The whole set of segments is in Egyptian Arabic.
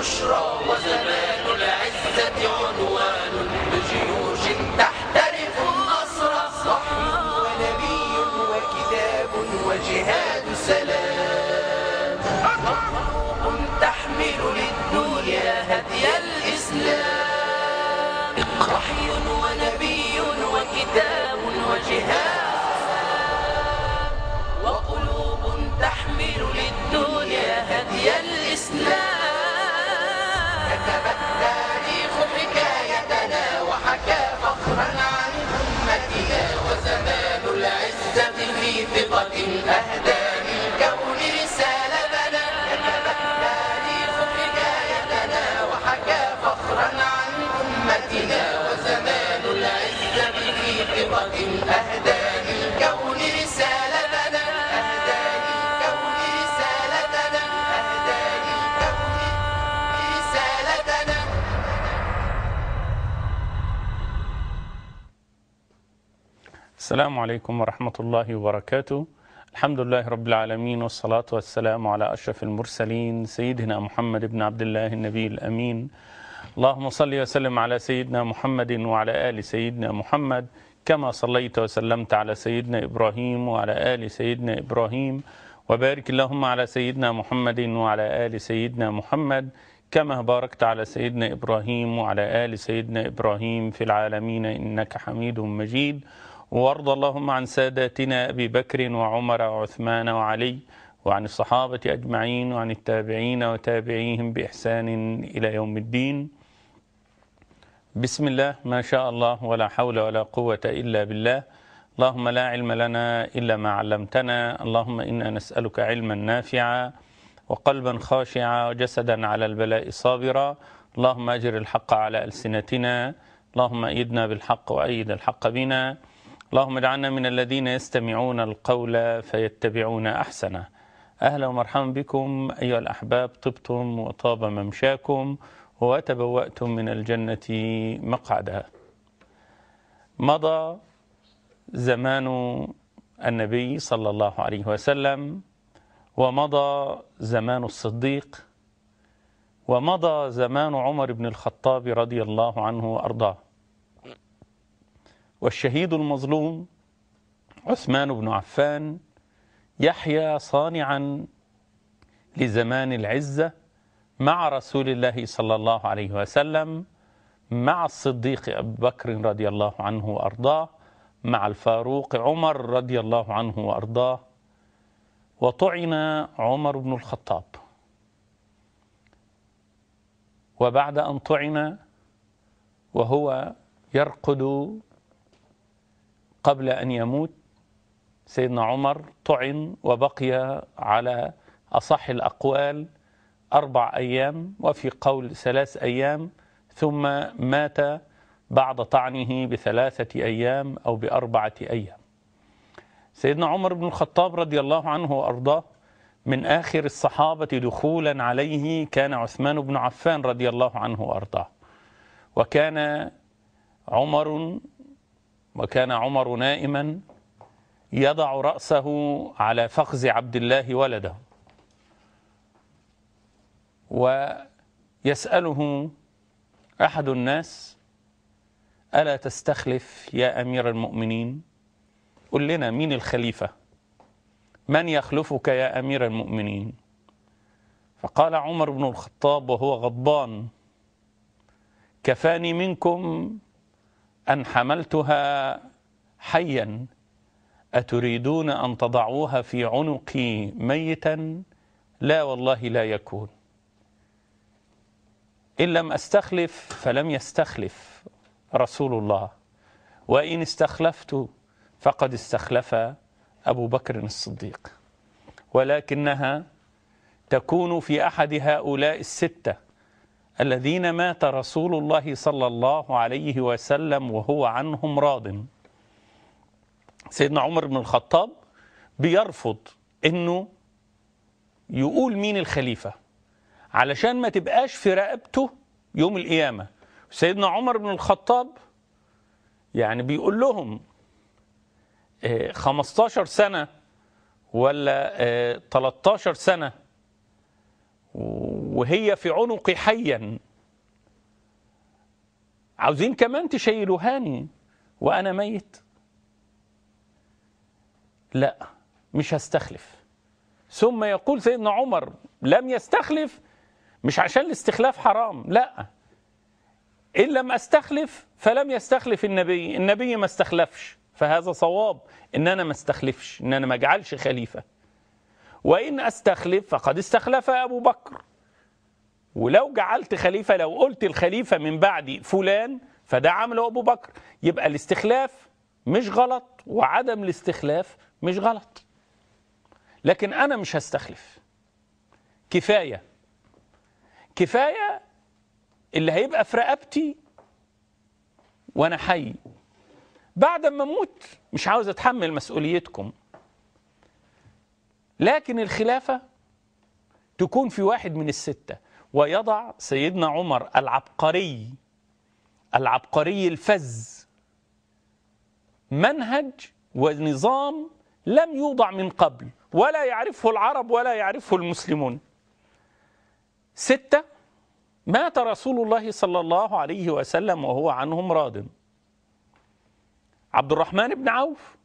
البشرى وزمان العزة عنوان بجيوش تحترف النصر وحي ونبي وكتاب وجهاد سلام قلوب تحمل للدنيا هدي الإسلام وحي ونبي وكتاب وجهاد سلام وقلوب تحمل للدنيا هدي الإسلام كتب التاريخ حكايتنا وحكى فخرا عن أمتنا وزمان العزة في ثقة أهدى للكون رسالتنا كتب التاريخ حكايتنا وحكى فخرا عن أمتنا وزمان العزة في ثقة أهدى للكون رسالتنا أهدى للكون رسالتنا أهدى للكون رسالتنا السلام عليكم ورحمة الله وبركاته الحمد لله رب العالمين والصلاة والسلام على أشرف المرسلين سيدنا محمد بن عبد الله النبي الأمين اللهم صل وسلم على سيدنا محمد وعلى آل سيدنا محمد كما صليت وسلمت على سيدنا إبراهيم وعلى آل سيدنا إبراهيم وبارك اللهم على سيدنا محمد وعلى آل سيدنا محمد كما باركت على سيدنا إبراهيم وعلى آل سيدنا إبراهيم في العالمين إنك حميد مجيد وارض اللهم عن ساداتنا أبي بكر وعمر وعثمان وعلي وعن الصحابة أجمعين وعن التابعين وتابعيهم بإحسان إلى يوم الدين بسم الله ما شاء الله ولا حول ولا قوة إلا بالله اللهم لا علم لنا إلا ما علمتنا اللهم إنا نسألك علما نافعا وقلبا خاشعا وجسدا على البلاء صابرا اللهم أجر الحق على ألسنتنا اللهم أيدنا بالحق وأيد الحق بنا اللهم اجعلنا من الذين يستمعون القول فيتبعون أحسنه أهلا ومرحبا بكم أيها الأحباب طبتم وطاب ممشاكم وتبوأتم من الجنة مقعدا مضى زمان النبي صلى الله عليه وسلم ومضى زمان الصديق ومضى زمان عمر بن الخطاب رضي الله عنه وأرضاه والشهيد المظلوم عثمان بن عفان يحيا صانعا لزمان العزة مع رسول الله صلى الله عليه وسلم مع الصديق أبي بكر رضي الله عنه وأرضاه مع الفاروق عمر رضي الله عنه وأرضاه وطعن عمر بن الخطاب وبعد أن طعن وهو يرقد قبل أن يموت سيدنا عمر طعن وبقي على أصح الأقوال أربع أيام وفي قول ثلاث أيام ثم مات بعد طعنه بثلاثة أيام أو بأربعة أيام سيدنا عمر بن الخطاب رضي الله عنه وأرضاه من آخر الصحابة دخولا عليه كان عثمان بن عفان رضي الله عنه وأرضاه وكان عمر وكان عمر نائما يضع رأسه على فخذ عبد الله ولده ويسأله أحد الناس ألا تستخلف يا أمير المؤمنين قل لنا مين الخليفة من يخلفك يا أمير المؤمنين فقال عمر بن الخطاب وهو غضبان كفاني منكم أن حملتها حيا أتريدون أن تضعوها في عنقي ميتا لا والله لا يكون إن لم أستخلف فلم يستخلف رسول الله وإن استخلفت فقد استخلف أبو بكر الصديق ولكنها تكون في أحد هؤلاء الستة الذين مات رسول الله صلى الله عليه وسلم وهو عنهم راض سيدنا عمر بن الخطاب بيرفض انه يقول مين الخليفة علشان ما تبقاش في رقبته يوم القيامة سيدنا عمر بن الخطاب يعني بيقول لهم آه، 15 سنة ولا آه، 13 سنة وهي في عنقي حيا عاوزين كمان تشيلوهاني وأنا ميت لا مش هستخلف ثم يقول سيدنا عمر لم يستخلف مش عشان الاستخلاف حرام لا إن لم أستخلف فلم يستخلف النبي النبي ما استخلفش فهذا صواب إن أنا ما استخلفش إن أنا ما أجعلش خليفة وإن أستخلف فقد استخلف أبو بكر ولو جعلت خليفة لو قلت الخليفة من بعدي فلان فده عمله أبو بكر يبقى الاستخلاف مش غلط وعدم الاستخلاف مش غلط لكن أنا مش هستخلف كفاية كفاية اللي هيبقى في رقبتي وأنا حي بعد ما أموت مش عاوز أتحمل مسؤوليتكم لكن الخلافة تكون في واحد من الستة ويضع سيدنا عمر العبقري العبقري الفذ منهج ونظام لم يوضع من قبل ولا يعرفه العرب ولا يعرفه المسلمون ستة مات رسول الله صلى الله عليه وسلم وهو عنهم راض عبد الرحمن بن عوف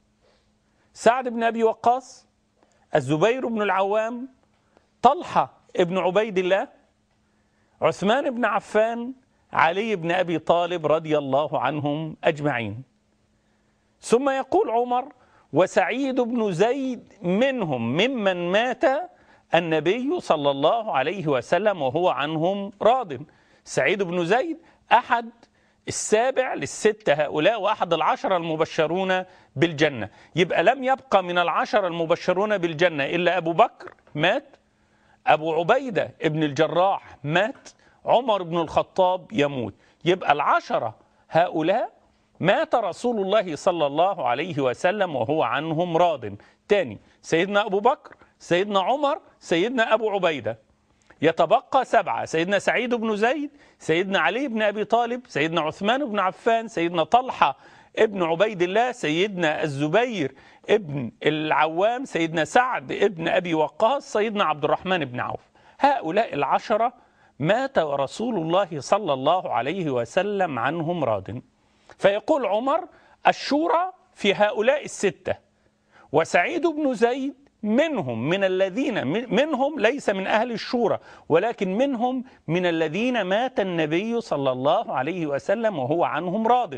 سعد بن أبي وقاص الزبير بن العوام طلحة ابن عبيد الله عثمان بن عفان علي بن أبي طالب رضي الله عنهم أجمعين ثم يقول عمر وسعيد بن زيد منهم ممن مات النبي صلى الله عليه وسلم وهو عنهم راض سعيد بن زيد أحد السابع للستة هؤلاء وأحد العشر المبشرون بالجنة يبقى لم يبقى من العشر المبشرون بالجنة إلا أبو بكر مات أبو عبيدة ابن الجراح مات عمر بن الخطاب يموت يبقى العشرة هؤلاء مات رسول الله صلى الله عليه وسلم وهو عنهم راض تاني سيدنا أبو بكر سيدنا عمر سيدنا أبو عبيدة يتبقى سبعة سيدنا سعيد بن زيد سيدنا علي بن أبي طالب سيدنا عثمان بن عفان سيدنا طلحة ابن عبيد الله سيدنا الزبير ابن العوام سيدنا سعد ابن أبي وقاص سيدنا عبد الرحمن بن عوف هؤلاء العشرة مات رسول الله صلى الله عليه وسلم عنهم راض فيقول عمر الشورى في هؤلاء الستة وسعيد بن زيد منهم من الذين منهم ليس من أهل الشورى ولكن منهم من الذين مات النبي صلى الله عليه وسلم وهو عنهم راض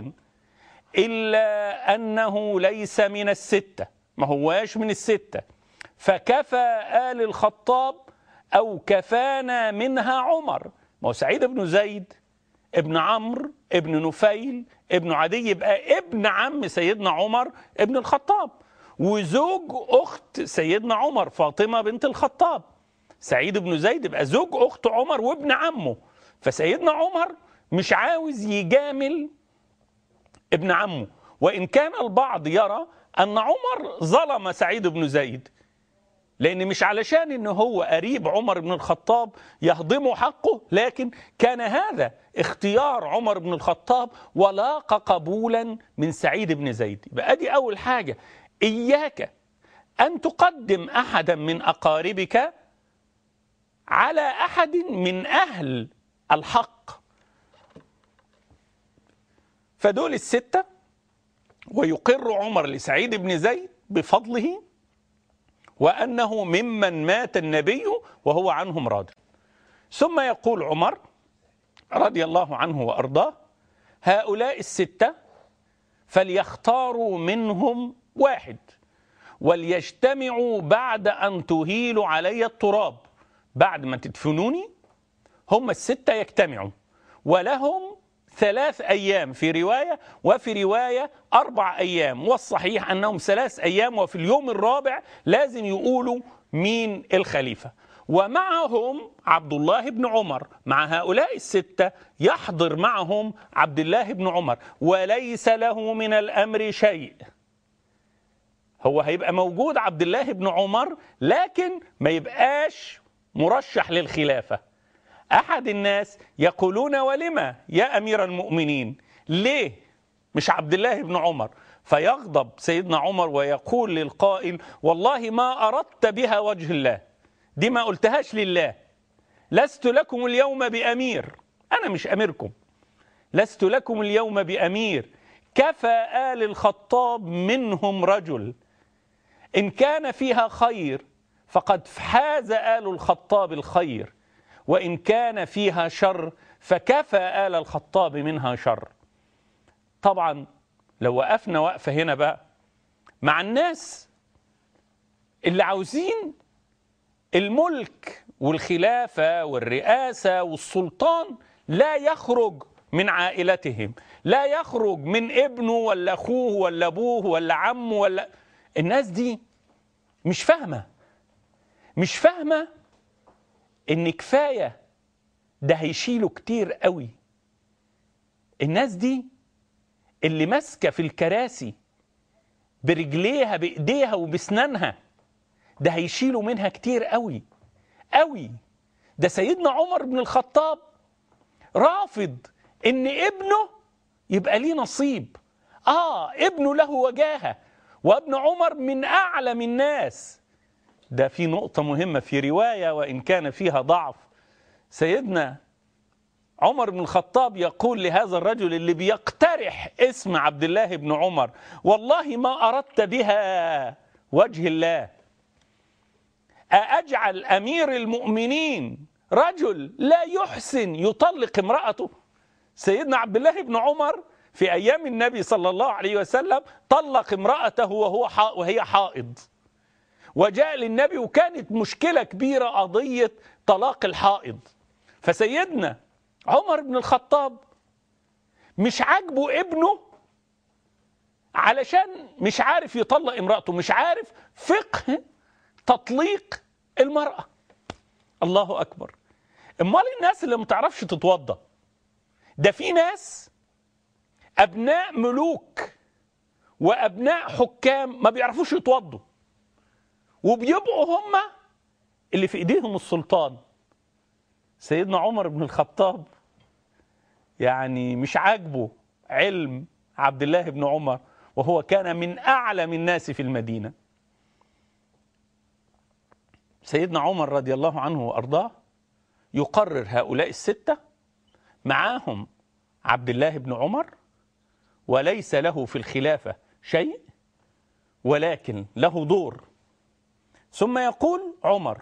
إلا أنه ليس من الستة ما هواش من الستة فكفى آل الخطاب أو كفانا منها عمر ما هو سعيد بن زيد ابن عمرو ابن نفيل ابن عدي يبقى ابن عم سيدنا عمر ابن الخطاب وزوج أخت سيدنا عمر فاطمة بنت الخطاب سعيد بن زيد يبقى زوج أخت عمر وابن عمه فسيدنا عمر مش عاوز يجامل ابن عمه وإن كان البعض يرى أن عمر ظلم سعيد بن زيد لأن مش علشان إن هو قريب عمر بن الخطاب يهضم حقه لكن كان هذا اختيار عمر بن الخطاب ولاق قبولا من سعيد بن زيد يبقى أدي أول حاجة إياك أن تقدم أحدا من أقاربك على أحد من أهل الحق فدول الستة ويقر عمر لسعيد بن زيد بفضله وأنه ممن مات النبي وهو عنهم راض ثم يقول عمر رضي الله عنه وأرضاه هؤلاء الستة فليختاروا منهم واحد وليجتمعوا بعد أن تهيلوا علي التراب بعد ما تدفنوني هم الستة يجتمعوا ولهم ثلاث أيام في رواية وفي رواية أربع أيام والصحيح أنهم ثلاث أيام وفي اليوم الرابع لازم يقولوا مين الخليفة ومعهم عبد الله بن عمر مع هؤلاء الستة يحضر معهم عبد الله بن عمر وليس له من الأمر شيء هو هيبقى موجود عبد الله بن عمر لكن ما يبقاش مرشح للخلافة أحد الناس يقولون ولما يا أمير المؤمنين ليه مش عبد الله بن عمر فيغضب سيدنا عمر ويقول للقائل والله ما أردت بها وجه الله دي ما قلتهاش لله لست لكم اليوم بأمير أنا مش أميركم لست لكم اليوم بأمير كفى آل الخطاب منهم رجل إن كان فيها خير فقد حاز آل الخطاب الخير وإن كان فيها شر فكفى آل الخطاب منها شر طبعا لو وقفنا وقفة هنا بقى مع الناس اللي عاوزين الملك والخلافة والرئاسة والسلطان لا يخرج من عائلتهم لا يخرج من ابنه ولا أخوه ولا أبوه ولا عمه ولا الناس دي مش فاهمة مش فاهمة إن كفاية ده هيشيله كتير قوي الناس دي اللي ماسكة في الكراسي برجليها بإيديها وبسنانها ده هيشيلوا منها كتير قوي قوي ده سيدنا عمر بن الخطاب رافض ان ابنه يبقى ليه نصيب اه ابنه له وجاهه وابن عمر من اعلم الناس ده في نقطه مهمه في روايه وان كان فيها ضعف سيدنا عمر بن الخطاب يقول لهذا الرجل اللي بيقترح اسم عبد الله بن عمر والله ما اردت بها وجه الله أأجعل أمير المؤمنين رجل لا يحسن يطلق امرأته سيدنا عبد الله بن عمر في أيام النبي صلى الله عليه وسلم طلق امرأته وهو وهي حائض وجاء للنبي وكانت مشكلة كبيرة قضية طلاق الحائض فسيدنا عمر بن الخطاب مش عاجبه ابنه علشان مش عارف يطلق امرأته مش عارف فقه تطليق المرأة الله أكبر امال الناس اللي ما تعرفش تتوضى ده في ناس أبناء ملوك وأبناء حكام ما بيعرفوش يتوضوا وبيبقوا هم اللي في إيديهم السلطان سيدنا عمر بن الخطاب يعني مش عاجبه علم عبد الله بن عمر وهو كان من أعلم الناس في المدينة سيدنا عمر رضي الله عنه وارضاه يقرر هؤلاء السته معاهم عبد الله بن عمر وليس له في الخلافه شيء ولكن له دور ثم يقول عمر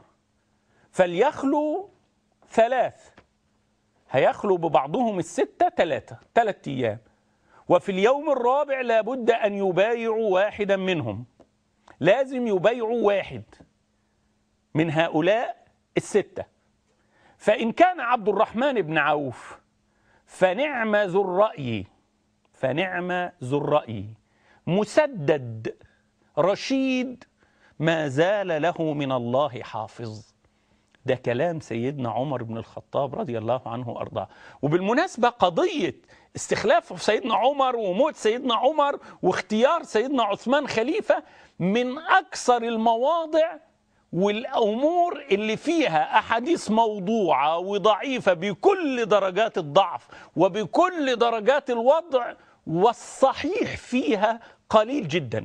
فليخلو ثلاث هيخلو ببعضهم الستة ثلاثة ثلاثة أيام وفي اليوم الرابع لابد أن يبايعوا واحدا منهم لازم يبايعوا واحد من هؤلاء الستة فإن كان عبد الرحمن بن عوف فنعم ذو الرأي فنعم ذو الرأي مسدد رشيد ما زال له من الله حافظ ده كلام سيدنا عمر بن الخطاب رضي الله عنه وارضاه وبالمناسبه قضيه استخلاف سيدنا عمر وموت سيدنا عمر واختيار سيدنا عثمان خليفه من اكثر المواضع والامور اللي فيها احاديث موضوعه وضعيفه بكل درجات الضعف وبكل درجات الوضع والصحيح فيها قليل جدا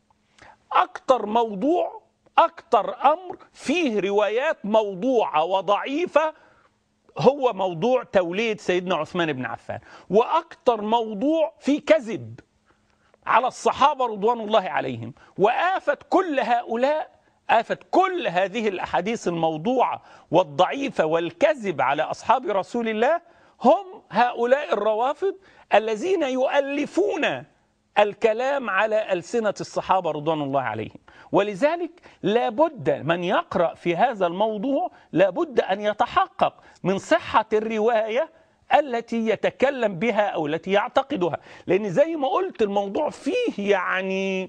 اكتر موضوع اكتر امر فيه روايات موضوعه وضعيفه هو موضوع توليد سيدنا عثمان بن عفان واكتر موضوع فيه كذب على الصحابه رضوان الله عليهم وافه كل هؤلاء آفة كل هذه الأحاديث الموضوعة والضعيفة والكذب على أصحاب رسول الله هم هؤلاء الروافض الذين يؤلفون الكلام على ألسنة الصحابة رضوان الله عليهم ولذلك لابد من يقرأ في هذا الموضوع لابد أن يتحقق من صحة الرواية التي يتكلم بها أو التي يعتقدها لأن زي ما قلت الموضوع فيه يعني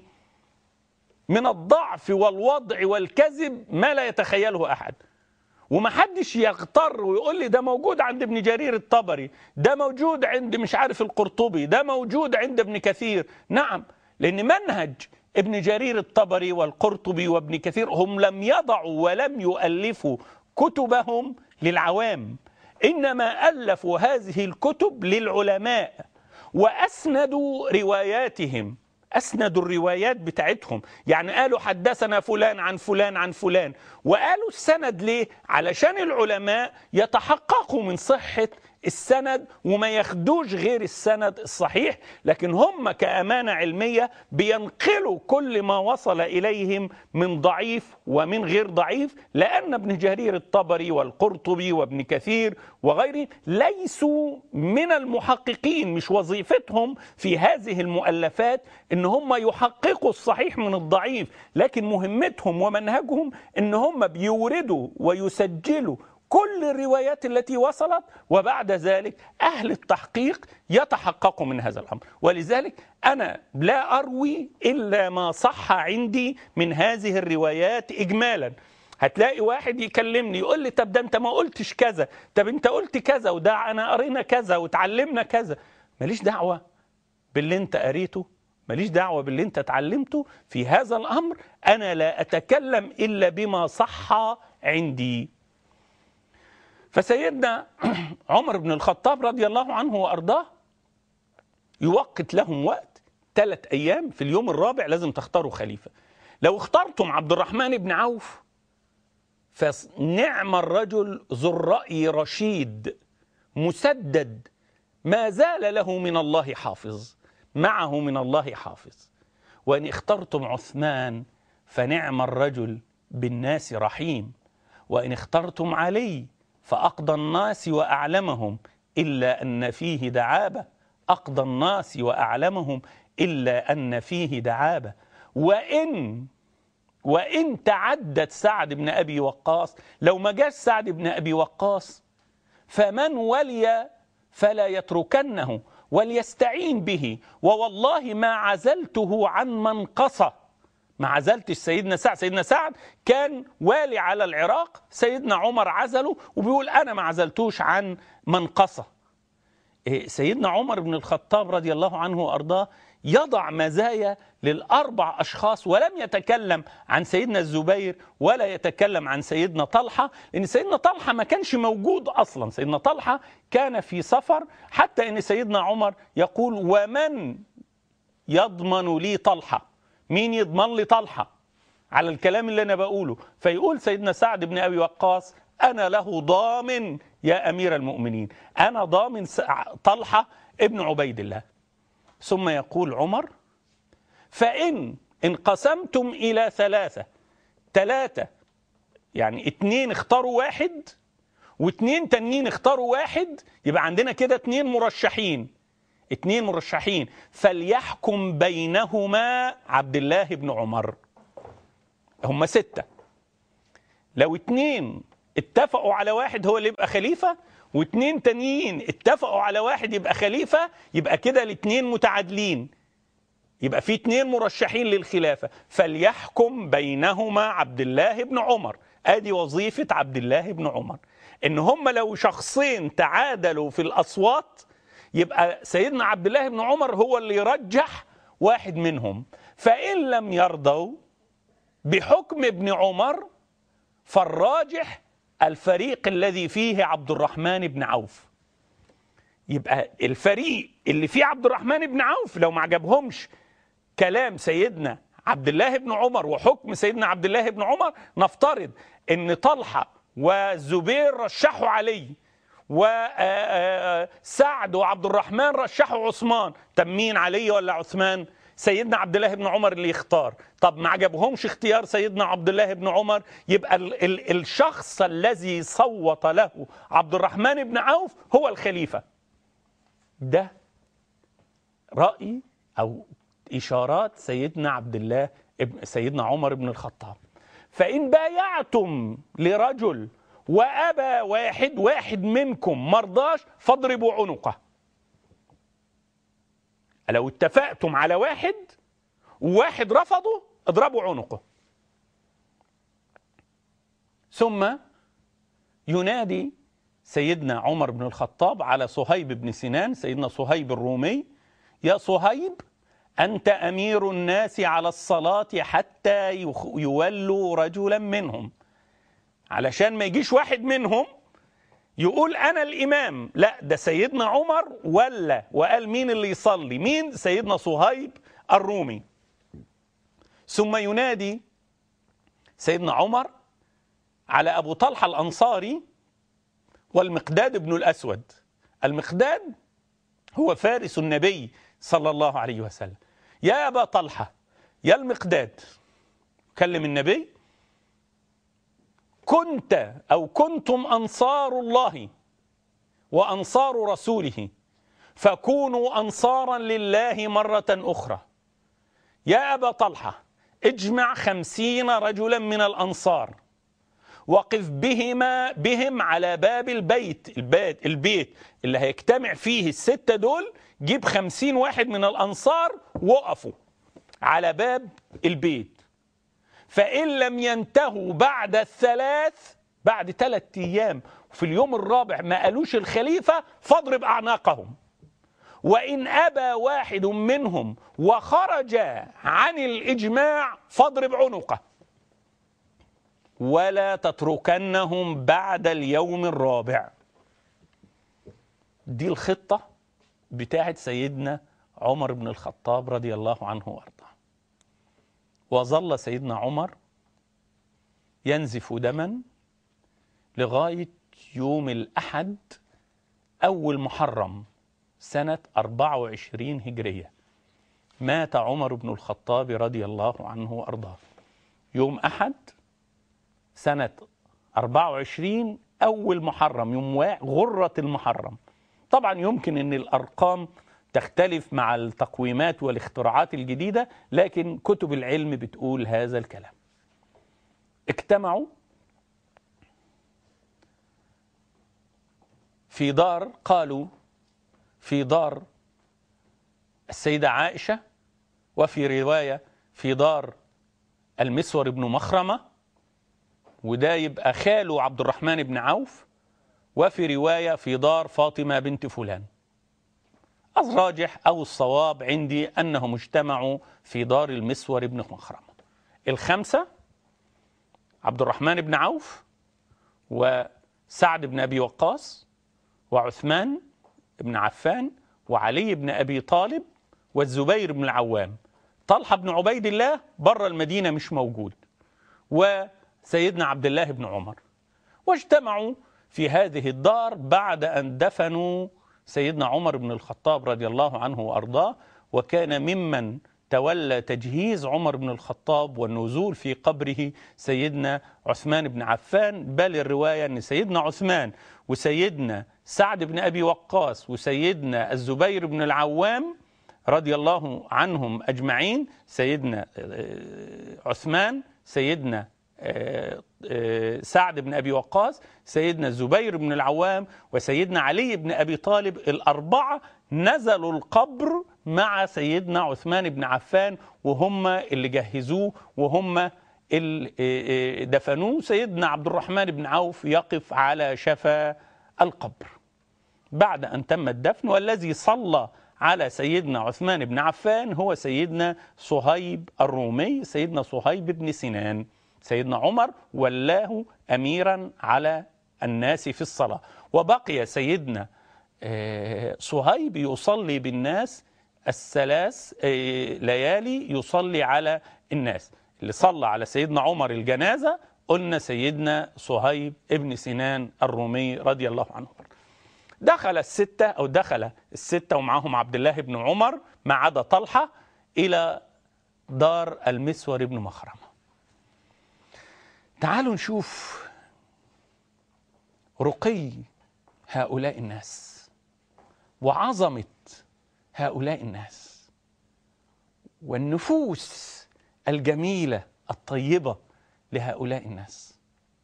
من الضعف والوضع والكذب ما لا يتخيله أحد ومحدش يغتر ويقول لي ده موجود عند ابن جرير الطبري ده موجود عند مش عارف القرطبي ده موجود عند ابن كثير نعم لأن منهج ابن جرير الطبري والقرطبي وابن كثير هم لم يضعوا ولم يؤلفوا كتبهم للعوام إنما ألفوا هذه الكتب للعلماء وأسندوا رواياتهم أسندوا الروايات بتاعتهم يعني قالوا حدثنا فلان عن فلان عن فلان وقالوا السند ليه علشان العلماء يتحققوا من صحة السند وما ياخدوش غير السند الصحيح لكن هم كأمانة علمية بينقلوا كل ما وصل إليهم من ضعيف ومن غير ضعيف لأن ابن جرير الطبري والقرطبي وابن كثير وغيره ليسوا من المحققين مش وظيفتهم في هذه المؤلفات ان هم يحققوا الصحيح من الضعيف لكن مهمتهم ومنهجهم ان هم بيوردوا ويسجلوا كل الروايات التي وصلت وبعد ذلك أهل التحقيق يتحققوا من هذا الأمر ولذلك أنا لا أروي إلا ما صح عندي من هذه الروايات إجمالا هتلاقي واحد يكلمني يقول لي طب ده انت ما قلتش كذا طب انت قلت كذا وده انا قرينا كذا وتعلمنا كذا ماليش دعوه باللي انت قريته ماليش دعوه باللي انت اتعلمته في هذا الامر انا لا اتكلم الا بما صح عندي فسيدنا عمر بن الخطاب رضي الله عنه وارضاه يوقت لهم وقت ثلاث ايام في اليوم الرابع لازم تختاروا خليفه لو اخترتم عبد الرحمن بن عوف فنعم الرجل ذو الراي رشيد مسدد ما زال له من الله حافظ معه من الله حافظ وان اخترتم عثمان فنعم الرجل بالناس رحيم وان اخترتم علي فأقضى الناس وأعلمهم إلا أن فيه دعابة أقضى الناس وأعلمهم إلا أن فيه دعابة وإن وإن تعدت سعد بن أبي وقاص لو ما جاش سعد بن أبي وقاص فمن ولي فلا يتركنه وليستعين به ووالله ما عزلته عن منقصه ما عزلتش سيدنا سعد سيدنا سعد كان والي على العراق سيدنا عمر عزله وبيقول أنا ما عزلتوش عن منقصة سيدنا عمر بن الخطاب رضي الله عنه وأرضاه يضع مزايا للأربع أشخاص ولم يتكلم عن سيدنا الزبير ولا يتكلم عن سيدنا طلحة لأن سيدنا طلحة ما كانش موجود أصلا سيدنا طلحة كان في سفر حتى أن سيدنا عمر يقول ومن يضمن لي طلحة مين يضمن لي طلحة على الكلام اللي أنا بقوله فيقول سيدنا سعد بن أبي وقاص أنا له ضامن يا أمير المؤمنين أنا ضامن طلحة ابن عبيد الله ثم يقول عمر فإن انقسمتم إلى ثلاثة ثلاثة يعني اتنين اختاروا واحد واتنين تانيين اختاروا واحد يبقى عندنا كده اتنين مرشحين اتنين مرشحين فليحكم بينهما عبد الله بن عمر هم ستة لو اتنين اتفقوا على واحد هو اللي يبقى خليفة واتنين تانيين اتفقوا على واحد يبقى خليفة يبقى كده الاتنين متعادلين يبقى في اتنين مرشحين للخلافة فليحكم بينهما عبد الله بن عمر ادي وظيفة عبد الله بن عمر ان هم لو شخصين تعادلوا في الاصوات يبقى سيدنا عبد الله بن عمر هو اللي يرجح واحد منهم فإن لم يرضوا بحكم ابن عمر فالراجح الفريق الذي فيه عبد الرحمن بن عوف يبقى الفريق اللي فيه عبد الرحمن بن عوف لو ما عجبهمش كلام سيدنا عبد الله بن عمر وحكم سيدنا عبد الله بن عمر نفترض ان طلحه والزبير رشحوا علي وسعد وعبد الرحمن رشحوا عثمان طب مين علي ولا عثمان سيدنا عبد الله بن عمر اللي يختار طب ما عجبهمش اختيار سيدنا عبد الله بن عمر يبقى ال ال الشخص الذي صوت له عبد الرحمن بن عوف هو الخليفة ده رأي أو إشارات سيدنا عبد الله ابن سيدنا عمر بن الخطاب فإن بايعتم لرجل وأبى واحد واحد منكم مرضاش فاضربوا عنقه لو اتفقتم على واحد وواحد رفضه اضربوا عنقه ثم ينادي سيدنا عمر بن الخطاب على صهيب بن سنان سيدنا صهيب الرومي يا صهيب أنت أمير الناس على الصلاة حتى يولوا رجلا منهم علشان ما يجيش واحد منهم يقول انا الامام لا ده سيدنا عمر ولا وقال مين اللي يصلي مين سيدنا صهيب الرومي ثم ينادي سيدنا عمر على أبو طلحة الأنصاري والمقداد بن الأسود المقداد هو فارس النبي صلى الله عليه وسلم يا أبا طلحة يا المقداد كلم النبي كنت أو كنتم أنصار الله وأنصار رسوله فكونوا أنصارا لله مرة أخرى يا أبا طلحة اجمع خمسين رجلا من الأنصار وقف بهما بهم على باب البيت البيت, البيت اللي هيجتمع فيه الستة دول جيب خمسين واحد من الأنصار وقفوا على باب البيت فإن لم ينتهوا بعد الثلاث بعد ثلاث أيام في اليوم الرابع ما قالوش الخليفة فاضرب أعناقهم وإن أبى واحد منهم وخرج عن الإجماع فاضرب عنقه ولا تتركنهم بعد اليوم الرابع دي الخطة بتاعت سيدنا عمر بن الخطاب رضي الله عنه وارضاه وظل سيدنا عمر ينزف دما لغاية يوم الأحد أول محرم سنة 24 هجرية مات عمر بن الخطاب رضي الله عنه وأرضاه يوم أحد سنة 24 أول محرم يوم غرة المحرم طبعا يمكن أن الأرقام تختلف مع التقويمات والاختراعات الجديدة لكن كتب العلم بتقول هذا الكلام اجتمعوا في دار قالوا في دار السيدة عائشة وفي رواية في دار المسور بن مخرمة وده يبقى خاله عبد الرحمن بن عوف وفي رواية في دار فاطمة بنت فلان الراجح أو الصواب عندي أنهم اجتمعوا في دار المسور بن مخرمة الخمسة عبد الرحمن بن عوف وسعد بن أبي وقاص وعثمان بن عفان وعلي بن أبي طالب والزبير بن العوام طلحة بن عبيد الله بره المدينة مش موجود وسيدنا عبد الله بن عمر واجتمعوا في هذه الدار بعد أن دفنوا سيدنا عمر بن الخطاب رضي الله عنه وأرضاه وكان ممن تولى تجهيز عمر بن الخطاب والنزول في قبره سيدنا عثمان بن عفان بل الرواية أن سيدنا عثمان وسيدنا سعد بن أبي وقاص وسيدنا الزبير بن العوام رضي الله عنهم أجمعين سيدنا عثمان سيدنا سعد بن أبي وقاص سيدنا الزبير بن العوام وسيدنا علي بن أبي طالب الأربعة نزلوا القبر مع سيدنا عثمان بن عفان وهم اللي جهزوه وهم اللي دفنوه سيدنا عبد الرحمن بن عوف يقف على شفا القبر بعد أن تم الدفن والذي صلى على سيدنا عثمان بن عفان هو سيدنا صهيب الرومي سيدنا صهيب بن سنان سيدنا عمر ولاه أميرا على الناس في الصلاة وبقي سيدنا صهيب يصلي بالناس الثلاث ليالي يصلي على الناس اللي صلى على سيدنا عمر الجنازة قلنا سيدنا صهيب ابن سنان الرومي رضي الله عنه دخل الستة أو دخل الستة ومعهم عبد الله بن عمر ما عدا طلحة إلى دار المسور بن مخرمة تعالوا نشوف رقي هؤلاء الناس وعظمة هؤلاء الناس والنفوس الجميلة الطيبة لهؤلاء الناس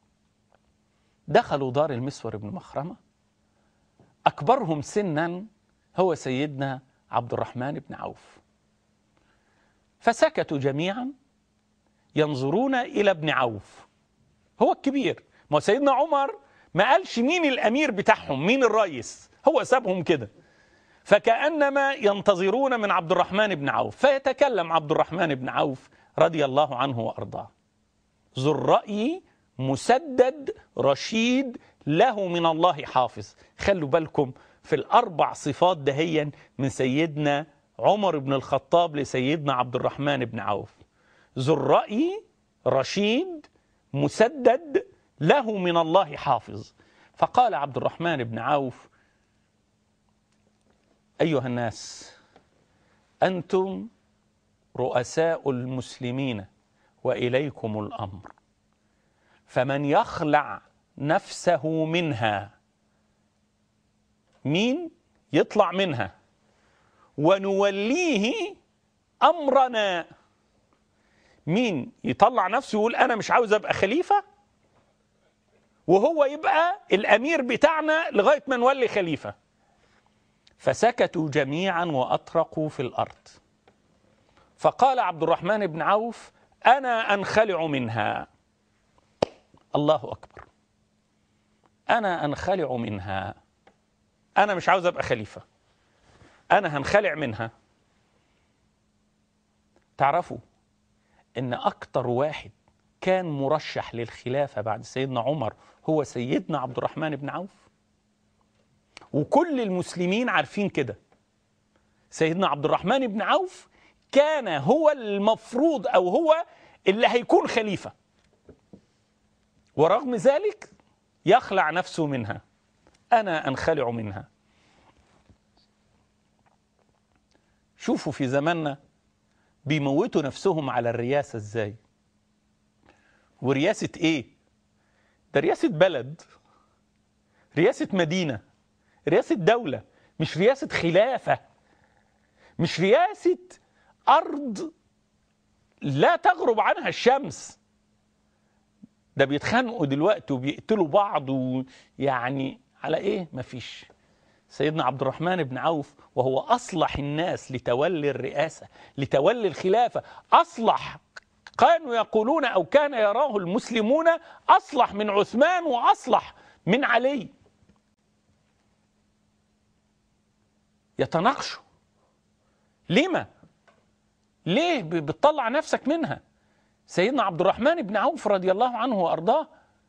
دخلوا دار المسور بن مخرمة أكبرهم سنا هو سيدنا عبد الرحمن بن عوف فسكتوا جميعا ينظرون إلى ابن عوف هو الكبير ما سيدنا عمر ما قالش مين الأمير بتاعهم مين الرئيس هو سابهم كده فكأنما ينتظرون من عبد الرحمن بن عوف فيتكلم عبد الرحمن بن عوف رضي الله عنه وأرضاه ذو الرأي مسدد رشيد له من الله حافظ خلوا بالكم في الأربع صفات دهيا من سيدنا عمر بن الخطاب لسيدنا عبد الرحمن بن عوف ذو الرأي رشيد مسدد له من الله حافظ فقال عبد الرحمن بن عوف أيها الناس أنتم رؤساء المسلمين وإليكم الأمر فمن يخلع نفسه منها مين يطلع منها ونوليه أمرنا مين يطلع نفسه يقول أنا مش عاوز أبقى خليفة وهو يبقى الأمير بتاعنا لغاية ما نولي خليفة فسكتوا جميعا وأطرقوا في الأرض فقال عبد الرحمن بن عوف أنا أنخلع منها الله أكبر أنا أنخلع منها أنا مش عاوز أبقى خليفة أنا هنخلع منها تعرفوا إن أكتر واحد كان مرشح للخلافة بعد سيدنا عمر هو سيدنا عبد الرحمن بن عوف وكل المسلمين عارفين كده سيدنا عبد الرحمن بن عوف كان هو المفروض أو هو اللي هيكون خليفة ورغم ذلك يخلع نفسه منها أنا أنخلع منها شوفوا في زماننا بيموتوا نفسهم على الرياسة ازاي ورياسة ايه ده رياسة بلد رياسة مدينة رياسة دولة مش رياسة خلافة مش رياسة أرض لا تغرب عنها الشمس ده بيتخانقوا دلوقتي وبيقتلوا بعض ويعني على ايه مفيش سيدنا عبد الرحمن بن عوف وهو أصلح الناس لتولي الرئاسة لتولي الخلافة أصلح كانوا يقولون أو كان يراه المسلمون أصلح من عثمان وأصلح من علي يتناقشوا لما ليه بتطلع نفسك منها سيدنا عبد الرحمن بن عوف رضي الله عنه وأرضاه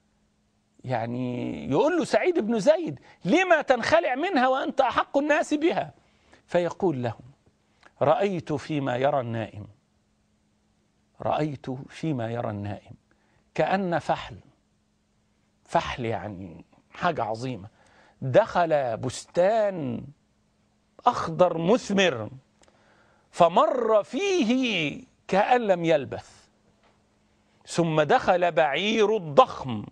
يعني يقول له سعيد بن زيد لما تنخلع منها وأنت أحق الناس بها فيقول له رأيت فيما يرى النائم رأيت فيما يرى النائم كأن فحل فحل يعني حاجة عظيمة دخل بستان أخضر مثمر فمر فيه كأن لم يلبث ثم دخل بعير الضخم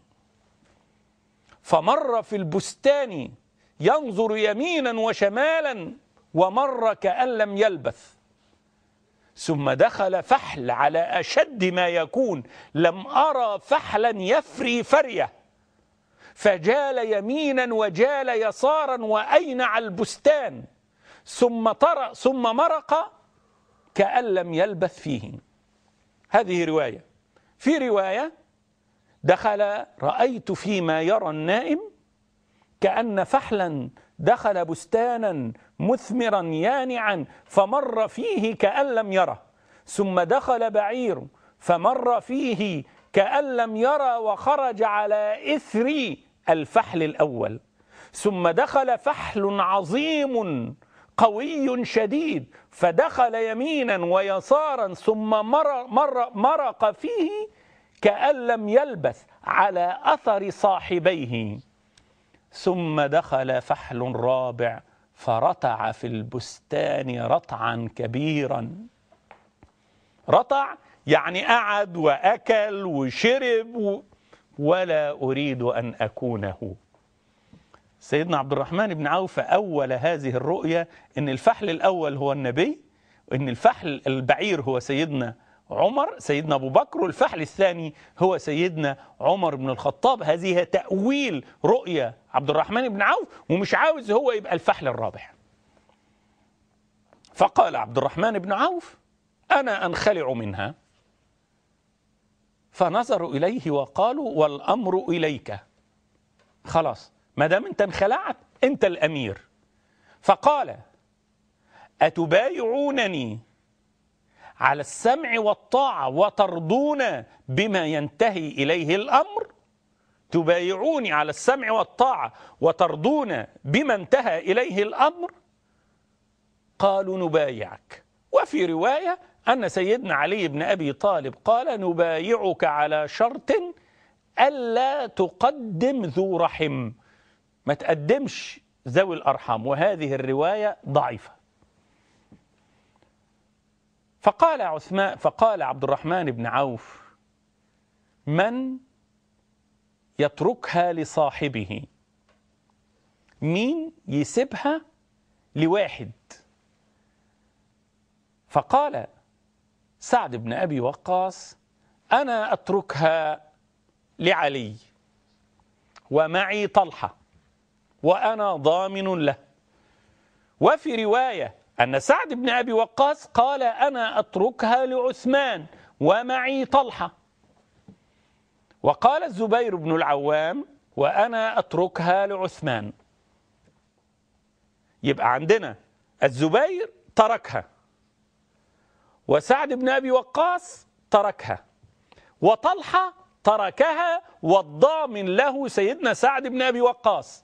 فمر في البستان ينظر يمينا وشمالا ومر كأن لم يلبث ثم دخل فحل على أشد ما يكون لم أرى فحلا يفري فرية فجال يمينا وجال يسارا وأينع البستان ثم طرق ثم مرق كأن لم يلبث فيه هذه رواية في رواية دخل رأيت فيما يرى النائم كأن فحلا دخل بستانا مثمرا يانعا فمر فيه كأن لم يره ثم دخل بعير فمر فيه كأن لم يرى وخرج على إثر الفحل الأول ثم دخل فحل عظيم قوي شديد فدخل يمينا ويسارا ثم مر مر مرق فيه كأن لم يلبث على أثر صاحبيه ثم دخل فحل رابع فرتع في البستان رتعا كبيرا رتع يعني قعد وأكل وشرب و... ولا أريد أن أكونه سيدنا عبد الرحمن بن عوف أول هذه الرؤية أن الفحل الأول هو النبي وأن الفحل البعير هو سيدنا عمر سيدنا أبو بكر والفحل الثاني هو سيدنا عمر بن الخطاب هذه تأويل رؤية عبد الرحمن بن عوف ومش عاوز هو يبقى الفحل الرابح فقال عبد الرحمن بن عوف أنا أنخلع منها فنظروا إليه وقالوا والأمر إليك خلاص ما دام أنت انخلعت أنت الأمير فقال أتبايعونني على السمع والطاعة وترضون بما ينتهي إليه الأمر تبايعوني على السمع والطاعة وترضون بما انتهى إليه الأمر قالوا نبايعك وفي رواية أن سيدنا علي بن أبي طالب قال نبايعك على شرط ألا تقدم ذو رحم ما تقدمش ذوي الأرحام وهذه الرواية ضعيفة فقال عثمان فقال عبد الرحمن بن عوف من يتركها لصاحبه مين يسيبها لواحد فقال سعد بن ابي وقاص انا اتركها لعلي ومعي طلحه وانا ضامن له وفي روايه ان سعد بن ابي وقاص قال انا اتركها لعثمان ومعي طلحه وقال الزبير بن العوام وانا اتركها لعثمان يبقى عندنا الزبير تركها وسعد بن ابي وقاص تركها وطلحه تركها والضامن له سيدنا سعد بن ابي وقاص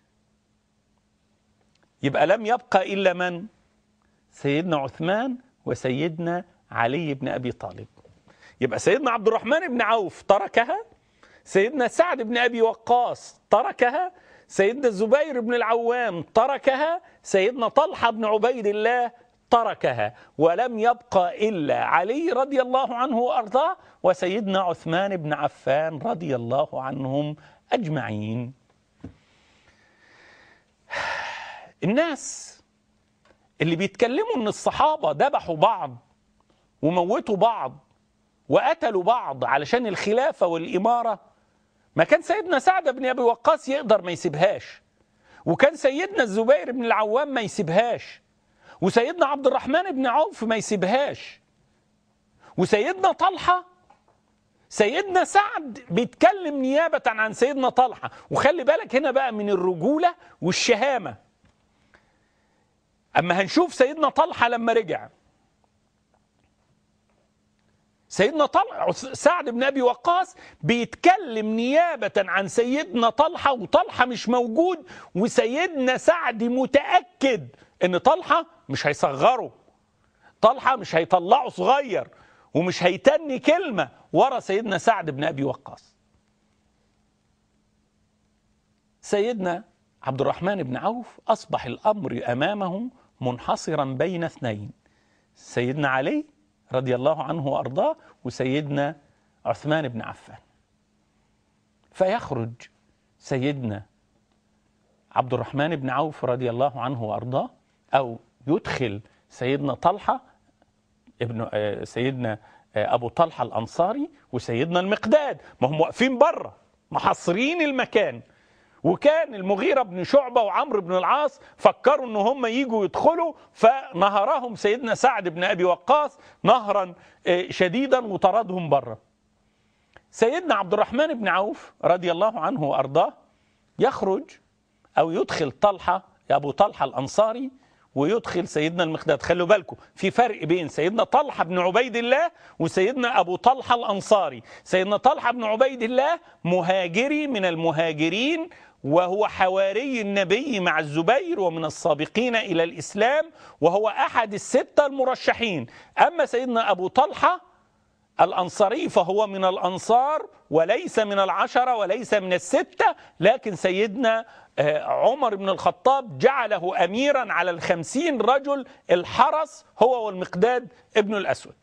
يبقى لم يبقى الا من سيدنا عثمان وسيدنا علي بن ابي طالب يبقى سيدنا عبد الرحمن بن عوف تركها سيدنا سعد بن ابي وقاص تركها سيدنا الزبير بن العوام تركها سيدنا طلحه بن عبيد الله تركها ولم يبقى الا علي رضي الله عنه وارضاه وسيدنا عثمان بن عفان رضي الله عنهم اجمعين الناس اللي بيتكلموا ان الصحابه ذبحوا بعض وموتوا بعض وقتلوا بعض علشان الخلافه والاماره ما كان سيدنا سعد بن ابي وقاص يقدر ما يسيبهاش وكان سيدنا الزبير بن العوام ما يسيبهاش وسيدنا عبد الرحمن بن عوف ما يسيبهاش وسيدنا طلحه سيدنا سعد بيتكلم نيابه عن سيدنا طلحه وخلي بالك هنا بقى من الرجوله والشهامه اما هنشوف سيدنا طلحه لما رجع سيدنا طلحه سعد بن ابي وقاص بيتكلم نيابه عن سيدنا طلحه وطلحه مش موجود وسيدنا سعد متاكد ان طلحه مش هيصغره طلحه مش هيطلعه صغير ومش هيتني كلمه ورا سيدنا سعد بن ابي وقاص سيدنا عبد الرحمن بن عوف اصبح الامر امامه منحصرا بين اثنين سيدنا علي رضي الله عنه وارضاه وسيدنا عثمان بن عفان فيخرج سيدنا عبد الرحمن بن عوف رضي الله عنه وارضاه او يدخل سيدنا طلحه ابن سيدنا ابو طلحه الانصاري وسيدنا المقداد ما هم واقفين بره محصرين المكان وكان المغيرة بن شعبة وعمرو بن العاص فكروا ان هم يجوا يدخلوا فنهرهم سيدنا سعد بن ابي وقاص نهرا شديدا وطردهم بره سيدنا عبد الرحمن بن عوف رضي الله عنه وارضاه يخرج او يدخل طلحة ابو طلحة الانصاري ويدخل سيدنا المقداد خلوا بالكم في فرق بين سيدنا طلحة بن عبيد الله وسيدنا أبو طلحة الأنصاري سيدنا طلحة بن عبيد الله مهاجري من المهاجرين وهو حواري النبي مع الزبير ومن السابقين إلى الإسلام وهو أحد الستة المرشحين أما سيدنا أبو طلحة الأنصاري فهو من الأنصار وليس من العشرة وليس من الستة لكن سيدنا عمر بن الخطاب جعله أميرا على الخمسين رجل الحرس هو والمقداد ابن الأسود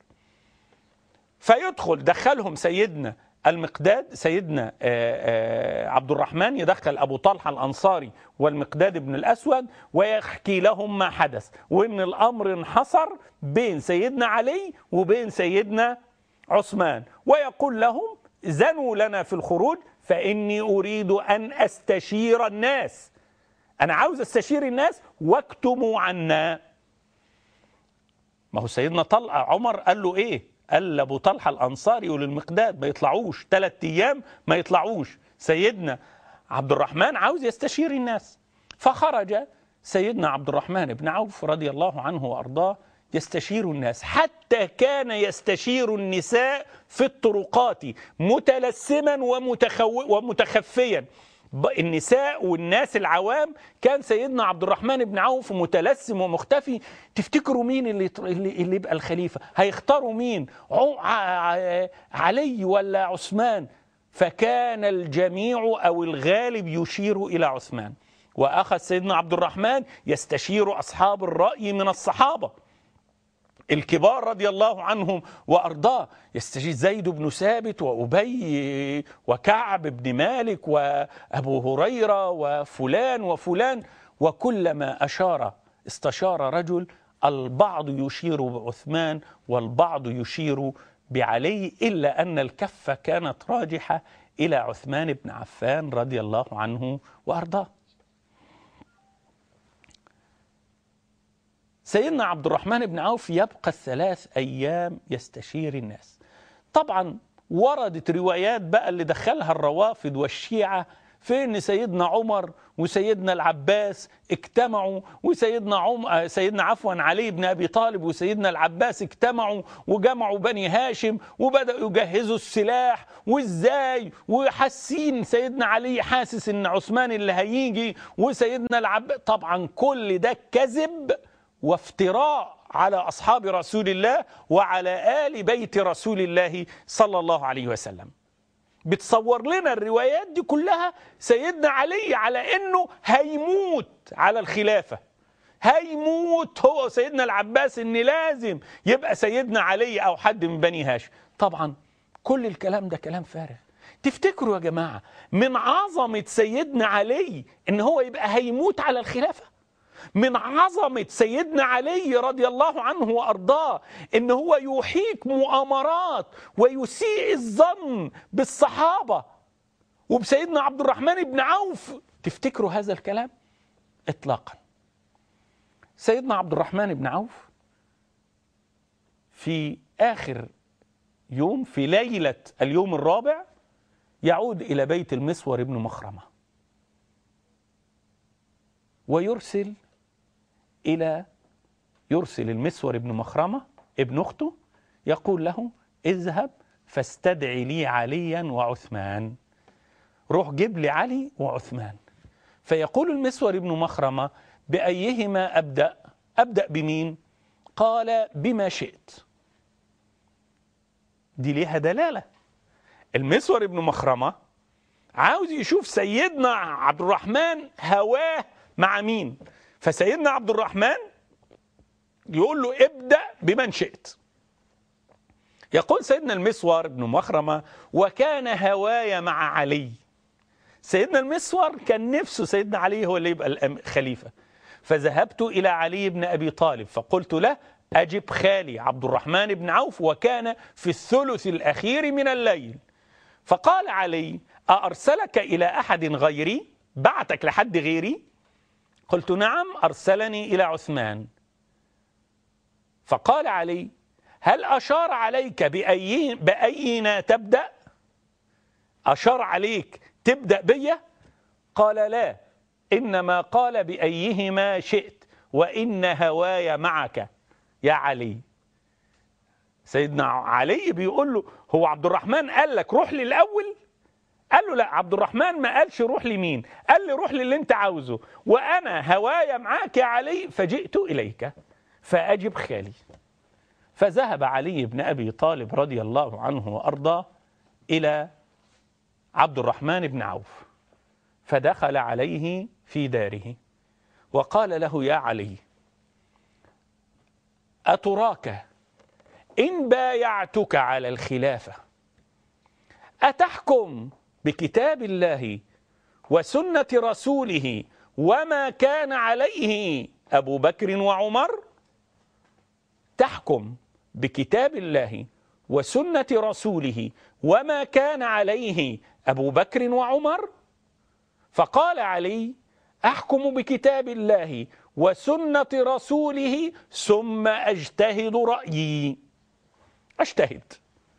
فيدخل دخلهم سيدنا المقداد سيدنا عبد الرحمن يدخل أبو طلحة الأنصاري والمقداد بن الأسود ويحكي لهم ما حدث وإن الأمر انحصر بين سيدنا علي وبين سيدنا عثمان ويقول لهم زنوا لنا في الخروج فإني أريد أن أستشير الناس أنا عاوز أستشير الناس واكتموا عنا ما هو سيدنا طلع عمر قال له إيه قال لأبو طلحة الأنصاري وللمقداد ما يطلعوش ثلاث أيام ما يطلعوش سيدنا عبد الرحمن عاوز يستشير الناس فخرج سيدنا عبد الرحمن بن عوف رضي الله عنه وأرضاه يستشير الناس حتى كان يستشير النساء في الطرقات متلسما ومتخو ومتخفيا ب- النساء والناس العوام كان سيدنا عبد الرحمن بن عوف متلسم ومختفي تفتكروا مين اللي يط- اللي, اللي يبقى الخليفه هيختاروا مين عو- ع- ع- علي ولا عثمان فكان الجميع او الغالب يشير الى عثمان واخذ سيدنا عبد الرحمن يستشير اصحاب الراي من الصحابه الكبار رضي الله عنهم وارضاه يستجيب زيد بن ثابت وابي وكعب بن مالك وابو هريره وفلان وفلان وكلما اشار استشار رجل البعض يشير بعثمان والبعض يشير بعلي الا ان الكفه كانت راجحه الى عثمان بن عفان رضي الله عنه وارضاه سيدنا عبد الرحمن بن عوف يبقى الثلاث أيام يستشير الناس طبعا وردت روايات بقى اللي دخلها الروافد والشيعة في ان سيدنا عمر وسيدنا العباس اجتمعوا وسيدنا عم... آه، سيدنا عفوا علي بن ابي طالب وسيدنا العباس اجتمعوا وجمعوا بني هاشم وبداوا يجهزوا السلاح وازاي وحاسين سيدنا علي حاسس ان عثمان اللي هيجي وسيدنا العباس طبعا كل ده كذب وافتراء على اصحاب رسول الله وعلى ال بيت رسول الله صلى الله عليه وسلم بتصور لنا الروايات دي كلها سيدنا علي على انه هيموت على الخلافه هيموت هو سيدنا العباس ان لازم يبقى سيدنا علي او حد من بني هاشم طبعا كل الكلام ده كلام فارغ تفتكروا يا جماعه من عظمه سيدنا علي ان هو يبقى هيموت على الخلافه من عظمة سيدنا علي رضي الله عنه وأرضاه إن هو يحيك مؤامرات ويسيء الظن بالصحابة وبسيدنا عبد الرحمن بن عوف تفتكروا هذا الكلام إطلاقا سيدنا عبد الرحمن بن عوف في آخر يوم في ليلة اليوم الرابع يعود إلى بيت المسور بن مخرمة ويرسل إلى يرسل المسور بن مخرمة ابن أخته يقول له اذهب فاستدعي لي عليا وعثمان روح جيب لي علي وعثمان فيقول المسور بن مخرمة بأيهما أبدأ أبدأ بمين قال بما شئت دي ليها دلالة المسور بن مخرمة عاوز يشوف سيدنا عبد الرحمن هواه مع مين فسيدنا عبد الرحمن يقول له ابدأ بمن شئت يقول سيدنا المسور بن مخرمة وكان هواي مع علي سيدنا المسور كان نفسه سيدنا علي هو اللي يبقى الخليفة فذهبت إلى علي بن أبي طالب فقلت له أجب خالي عبد الرحمن بن عوف وكان في الثلث الأخير من الليل فقال علي أأرسلك إلى أحد غيري بعتك لحد غيري قلت نعم أرسلني إلى عثمان فقال علي هل أشار عليك بأي بأينا تبدأ أشار عليك تبدأ بيا قال لا إنما قال بأيهما شئت وإن هواي معك يا علي سيدنا علي بيقول له هو عبد الرحمن قال لك روح لي الأول قال له لا عبد الرحمن ما قالش روح لمين قال لي روح للي انت عاوزه وانا هوايا معاك يا علي فجئت اليك فاجب خالي فذهب علي بن ابي طالب رضي الله عنه وارضاه الى عبد الرحمن بن عوف فدخل عليه في داره وقال له يا علي اتراك ان بايعتك على الخلافه اتحكم بكتاب الله وسنه رسوله وما كان عليه ابو بكر وعمر تحكم بكتاب الله وسنه رسوله وما كان عليه ابو بكر وعمر فقال علي احكم بكتاب الله وسنه رسوله ثم اجتهد رايي اجتهد